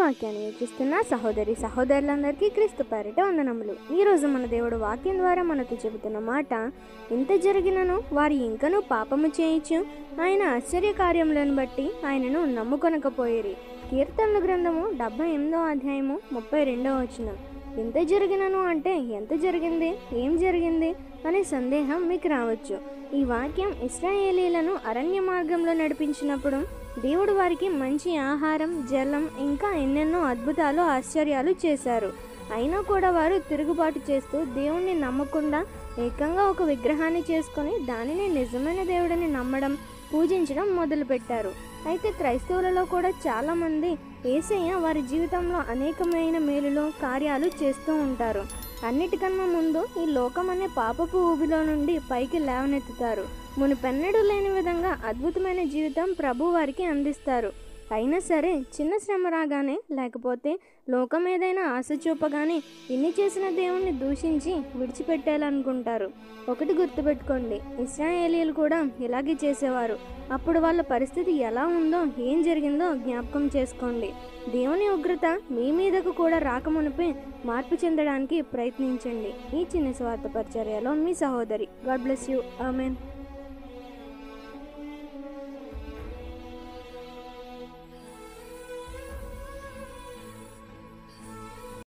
వాక్యాన్ని వీక్షిస్తున్న సహోదరి సహోదరులందరికీ క్రీస్తు పేరిట వందనములు ఈరోజు మన దేవుడు వాక్యం ద్వారా మనతో చెబుతున్న మాట ఇంత జరిగినను వారు ఇంకనూ పాపము చేయించు ఆయన ఆశ్చర్య కార్యములను బట్టి ఆయనను నమ్ముకొనకపోయేరి కీర్తనల గ్రంథము డెబ్బై ఎనిమిదో అధ్యాయము ముప్పై రెండో వచనం ఎంత జరిగినను అంటే ఎంత జరిగింది ఏం జరిగింది అనే సందేహం మీకు రావచ్చు ఈ వాక్యం ఇస్రాయేలీలను అరణ్య మార్గంలో నడిపించినప్పుడు దేవుడు వారికి మంచి ఆహారం జలం ఇంకా ఎన్నెన్నో అద్భుతాలు ఆశ్చర్యాలు చేశారు అయినా కూడా వారు తిరుగుబాటు చేస్తూ దేవుణ్ణి నమ్మకుండా ఏకంగా ఒక విగ్రహాన్ని చేసుకొని దానిని నిజమైన దేవుడిని నమ్మడం పూజించడం మొదలుపెట్టారు అయితే క్రైస్తవులలో కూడా చాలామంది ఏసయ్య వారి జీవితంలో అనేకమైన మేలులు కార్యాలు చేస్తూ ఉంటారు అన్నిటికన్నా ముందు ఈ లోకం అనే పాపపు ఊబిలో నుండి పైకి లేవనెత్తుతారు మునిపెన్నడూ లేని విధంగా అద్భుతమైన జీవితం ప్రభు వారికి అందిస్తారు అయినా సరే చిన్న శ్రమ రాగానే లేకపోతే లోకం ఏదైనా ఆశ చూపగానే ఇన్ని చేసిన దేవుణ్ణి దూషించి విడిచిపెట్టాలనుకుంటారు ఒకటి గుర్తుపెట్టుకోండి ఇస్రాయేలీలు కూడా ఇలాగే చేసేవారు అప్పుడు వాళ్ళ పరిస్థితి ఎలా ఉందో ఏం జరిగిందో జ్ఞాపకం చేసుకోండి దేవుని ఉగ్రత మీ మీదకు కూడా రాకమునిపై మార్పు చెందడానికి ప్రయత్నించండి ఈ చిన్న స్వార్థ పరిచర్యలో మీ సహోదరి గాడ్ బ్లెస్ యూ ఆమెన్